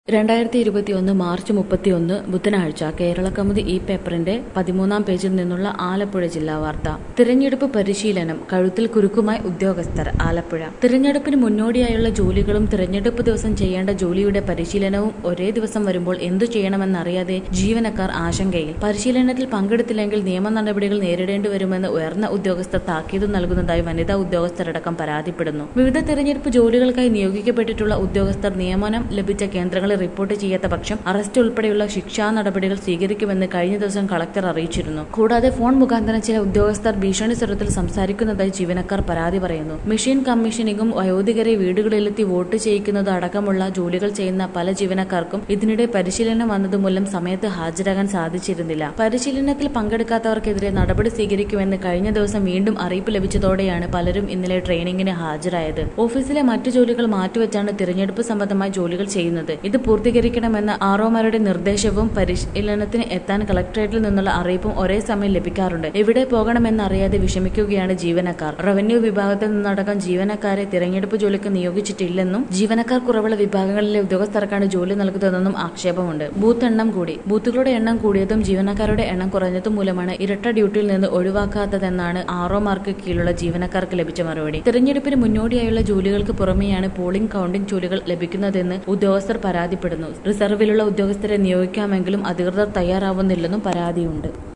രണ്ടായിരത്തി ഇരുപത്തിയൊന്ന് മാർച്ച് മുപ്പത്തിയൊന്ന് ബുധനാഴ്ച കേരള കൗമുദി ഈ പേപ്പറിന്റെ പതിമൂന്നാം പേജിൽ നിന്നുള്ള ആലപ്പുഴ ജില്ലാ വാർത്ത തിരഞ്ഞെടുപ്പ് പരിശീലനം കഴുത്തിൽ കുരുക്കുമായി ഉദ്യോഗസ്ഥർ ആലപ്പുഴ തിരഞ്ഞെടുപ്പിന് മുന്നോടിയായുള്ള ജോലികളും തിരഞ്ഞെടുപ്പ് ദിവസം ചെയ്യേണ്ട ജോലിയുടെ പരിശീലനവും ഒരേ ദിവസം വരുമ്പോൾ എന്തു ചെയ്യണമെന്നറിയാതെ ജീവനക്കാർ ആശങ്കയിൽ പരിശീലനത്തിൽ പങ്കെടുത്തില്ലെങ്കിൽ നിയമ നടപടികൾ നേരിടേണ്ടി വരുമെന്ന് ഉയർന്ന ഉദ്യോഗസ്ഥർ താക്കീത് നൽകുന്നതായി വനിതാ ഉദ്യോഗസ്ഥരടക്കം പരാതിപ്പെടുന്നു വിവിധ തിരഞ്ഞെടുപ്പ് ജോലികൾക്കായി നിയോഗിക്കപ്പെട്ടിട്ടുള്ള ഉദ്യോഗസ്ഥർ നിയമനം ലഭിച്ച കേന്ദ്രങ്ങളിൽ റിപ്പോർട്ട് ചെയ്യാത്ത പക്ഷം അറസ്റ്റ് ഉൾപ്പെടെയുള്ള ശിക്ഷാ നടപടികൾ സ്വീകരിക്കുമെന്ന് കഴിഞ്ഞ ദിവസം കളക്ടർ അറിയിച്ചിരുന്നു കൂടാതെ ഫോൺ മുഖാന്തരം ചില ഉദ്യോഗസ്ഥർ ഭീഷണി സ്വരത്തിൽ സംസാരിക്കുന്നതായി ജീവനക്കാർ പരാതി പറയുന്നു മെഷീൻ കമ്മീഷനിങ്ങും വയോധികരെ വീടുകളിലെത്തി വോട്ട് ചെയ്യിക്കുന്നത് അടക്കമുള്ള ജോലികൾ ചെയ്യുന്ന പല ജീവനക്കാർക്കും ഇതിനിടെ പരിശീലനം വന്നതുമൂലം സമയത്ത് ഹാജരാകാൻ സാധിച്ചിരുന്നില്ല പരിശീലനത്തിൽ പങ്കെടുക്കാത്തവർക്കെതിരെ നടപടി സ്വീകരിക്കുമെന്ന് കഴിഞ്ഞ ദിവസം വീണ്ടും അറിയിപ്പ് ലഭിച്ചതോടെയാണ് പലരും ഇന്നലെ ട്രെയിനിങ്ങിന് ഹാജരായത് ഓഫീസിലെ മറ്റു ജോലികൾ മാറ്റിവെച്ചാണ് തിരഞ്ഞെടുപ്പ് സംബന്ധമായ ജോലികൾ ചെയ്യുന്നത് ഇത് പൂർത്തീകരിക്കണമെന്ന ആർഒമാരുടെ നിർദ്ദേശവും പരിശീലനത്തിന് എത്താൻ കളക്ടറേറ്റിൽ നിന്നുള്ള അറിയിപ്പും ഒരേ സമയം ലഭിക്കാറുണ്ട് എവിടെ പോകണമെന്നറിയാതെ വിഷമിക്കുകയാണ് ജീവനക്കാർ റവന്യൂ വിഭാഗത്തിൽ നിന്നടക്കം ജീവനക്കാരെ തിരഞ്ഞെടുപ്പ് ജോലിക്ക് നിയോഗിച്ചിട്ടില്ലെന്നും ജീവനക്കാർ കുറവുള്ള വിഭാഗങ്ങളിലെ ഉദ്യോഗസ്ഥർക്കാണ് ജോലി നൽകുന്നതെന്നും ആക്ഷേപമുണ്ട് ബൂത്ത് എണ്ണം കൂടി ബൂത്തുകളുടെ എണ്ണം കൂടിയതും ജീവനക്കാരുടെ എണ്ണം കുറഞ്ഞതും മൂലമാണ് ഇരട്ട ഡ്യൂട്ടിയിൽ നിന്ന് ഒഴിവാക്കാത്തതെന്നാണ് ആർഒമാർക്ക് കീഴിലുള്ള ജീവനക്കാർക്ക് ലഭിച്ച മറുപടി തിരഞ്ഞെടുപ്പിന് മുന്നോടിയായുള്ള ജോലികൾക്ക് പുറമെയാണ് പോളിംഗ് കൌണ്ടിംഗ് ജോലികൾ ലഭിക്കുന്നതെന്ന് ഉദ്യോഗസ്ഥർ പരാതിപ്പെടുന്നു റിസർവിലുള്ള ഉദ്യോഗസ്ഥരെ നിയോഗിക്കാമെങ്കിലും അധികൃതർ തയ്യാറാവുന്നില്ലെന്നും പരാതിയുണ്ട്